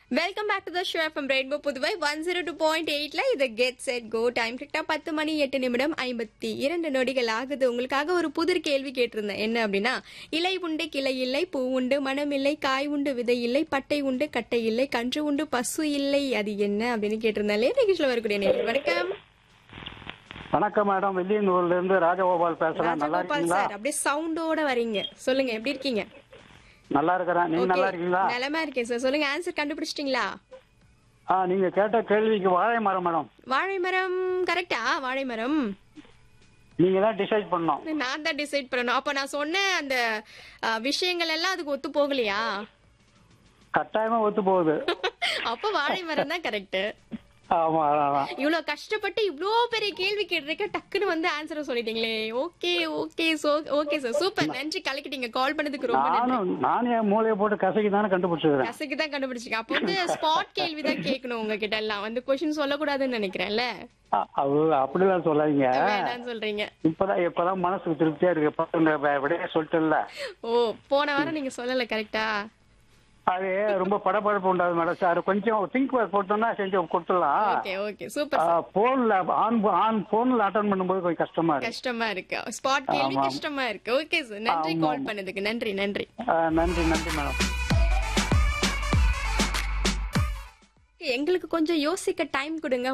Welcome back to the show FM Rainbow Puduvai one zero two point எயிட்ல இது get set go time கரெக்டா பத்து மணி எட்டு நிமிடம் ஐம்பத்தி இரண்டு நொடிகள் ஆகுது உங்களுக்காக ஒரு புதிர் கேள்வி கேட்டிருந்தேன் என்ன அப்படின்னா இலை உண்டு கிளை இல்லை பூ உண்டு மனம் இல்லை காய் உண்டு விதை இல்லை பட்டை உண்டு கட்டை இல்லை கன்று உண்டு பசு இல்லை அது என்ன அப்படின்னு கேட்டிருந்தேன் இல்லையா நிகழ்ச்சியில் வரக்கூடிய நேரம் வணக்கம் வணக்கம் மேடம் வெள்ளியனூர்ல இருந்து ராஜகோபால் பேசுறேன் நல்லா ராஜகோபால் இருக்கீங்களா சார் அப்படியே சவுண்டோட வரீங்க சொல்லுங்க எப்படி இருக்கீங்க நல்லா இருக்கிறேன் நீங்க நல்லா Okay. இருக்கீங்களா நலமா இருக்கேன் சார் சொல்லுங்க ஆன்சர் கண்டுபிடிச்சிட்டீங்களா ஆ நீங்க கேட்ட கேள்விக்கு வாழை மரம் மேடம் வாழை மரம் கரெக்டா வாழை மரம் நீங்க தான் டிசைட் பண்ணோம் நான் தான் டிசைட் பண்ணணும் அப்ப நான் சொன்ன அந்த அஹ், விஷயங்கள் எல்லாம் அதுக்கு ஒத்து போகலையா கட்டாயமா ஒத்து போகுது அப்ப வாழை மரம் தான் கரெக்ட் ஆமா அதான் இவ்வளவு கஷ்டப்பட்டு இவ்ளோ பெரிய கேள்வி கேட்டிருக்க டக்குன்னு வந்து ஆன்சர் சொல்லிட்டீங்களே okay okay so okay sir super நன்றி கலக்கிட்டீங்க கால் பண்ணதுக்கு ரொம்ப நன்றி நானும் நானே என் மூளையை போட்டு கசக்கி தானே கண்டுபிடிச்சிருக்கேன் கசக்கு தான் கண்டுபிடிச்சிங்க அப்போ வந்து ஸ்பாட் கேள்வி தான் கேட்கணும் உங்ககிட்ட எல்லாம் வந்து கொஸ்டின் சொல்லக்கூடாதுன்னு நினைக்கிறேன்ல அ- அது அப்படிலாம் சொல்லாதீங்க வேண்டாம்னு சொல்றீங்க இப்பதான் இப்பதான் மனசுக்கு திருப்தியா இருக்கு இப்ப இந்த வி- விடையை சொல்லிட்டுல ஓ போன வாரம் நீங்க சொல்லல கரெக்டா அது ரொம்ப படபடப்பு உண்டாது மேடம் சார் கொஞ்சம் திங்க் போட்டோம்னா செஞ்சு கொடுத்துடலாம் ஓகே ஓகே சூப்பர் போன்ல ஆன் ஆன் போன்ல அட்டன் பண்ணும்போது கொஞ்சம் கஷ்டமா இருக்கு கஷ்டமா இருக்கு ஸ்பாட் கேள்வி ஆமாம். கஷ்டமா இருக்கு ஓகே சார் நன்றி ஆமாம். கால் பண்ணதுக்கு நன்றி நன்றி ஆ, நன்றி நன்றி மேடம் எங்களுக்கு கொஞ்சம் யோசிக்க டைம் கொடுங்க